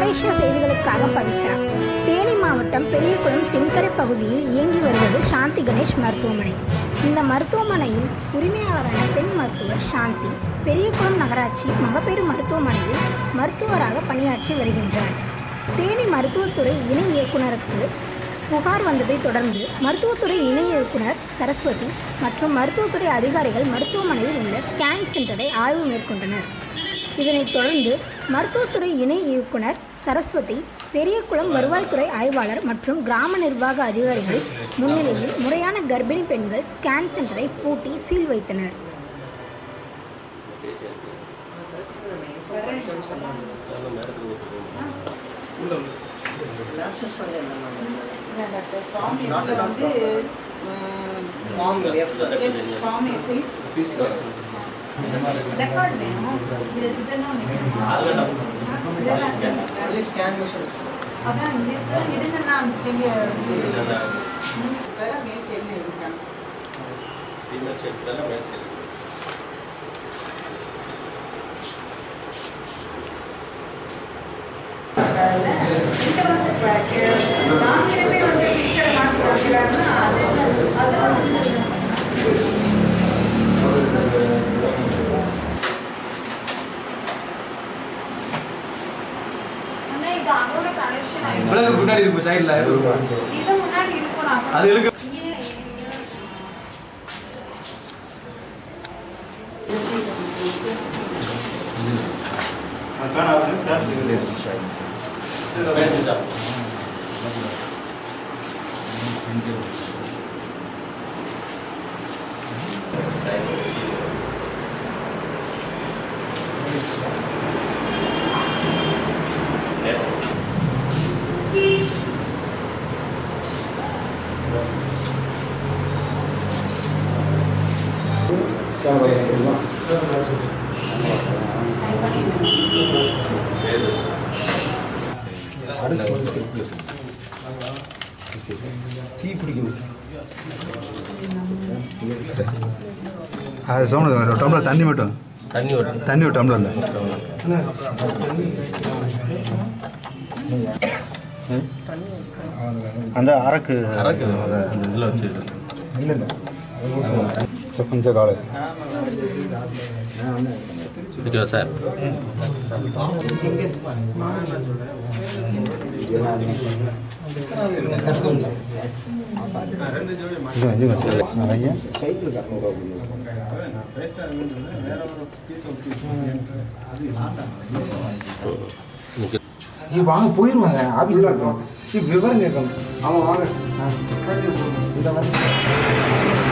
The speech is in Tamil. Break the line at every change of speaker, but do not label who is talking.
மலேசிய செய்திகளுக்காக பவித்ரா தேனி மாவட்டம் பெரியகுளம் தென்கரை பகுதியில் இயங்கி வருவது சாந்தி கணேஷ் மருத்துவமனை இந்த மருத்துவமனையில் உரிமையாளரான பெண் மருத்துவர் சாந்தி பெரியகுளம் நகராட்சி மகப்பேறு மருத்துவமனையில் மருத்துவராக பணியாற்றி வருகின்றார் தேனி மருத்துவத்துறை இணை இயக்குனருக்கு புகார் வந்ததை தொடர்ந்து மருத்துவத்துறை இணை இயக்குனர் சரஸ்வதி மற்றும் மருத்துவத்துறை அதிகாரிகள் மருத்துவமனையில் உள்ள ஸ்கேன் சென்டரை ஆய்வு மேற்கொண்டனர் இதனைத் தொடர்ந்து மருத்துவத்துறை இணை இயக்குனர் சரஸ்வதி பெரியகுளம் வருவாய்த்துறை ஆய்வாளர் மற்றும் கிராம நிர்வாக அதிகாரிகள் முன்னிலையில் முறையான கர்ப்பிணி பெண்கள் ஸ்கேன் சென்டரை பூட்டி சீல் வைத்தனர்
டாக்டர் ஃபார்ம் எஃப்ல வந்து
ஃபார்ம் எஃப்
ஃபார்ம் எஃபில் ரெக்கார்ட் வேணும் இது இதெல்லாம் வைக்கணுமா? இதெல்லாம்
only scan machines.
அதான் இந்த இதெல்லாம் எடுங்கன்னா நீங்க வேற மேட்ச் என்ன இருக்காங்க
ஃபீமேல் சைடு தானே மேல் சைடு
இங்க வந்து நாங்களே வந்து டீச்சர் மாற்றி வைக்கிறாங்கன்னா அது அதெல்லாம் வந்து ஆனா இது அதோட கனெக்ஷன் ஆயிடும்
விலங்கு பின்னாடி இருக்கு சைடுல
இது முன்னாடி இருக்கும் நான்
அது இழுக்க
வேண்டுதா
அது சோமது டம்ளர் தண்ணி மட்டும்
தண்ணி வரும்
தண்ணி ஒரு டம்ளர்ல
அந்த அரக்கு
அரக்கு அந்த இதில் வச்சு
கொஞ்சம் காலை
இதுக்கு சார்
இது இது ஐயா நீ வாங்க போயிருவாங்க ஆபீஸ்ல இருக்கோம் நீ விவரம் கேட்கணும்
ஆமா வாங்க
இந்த மாதிரி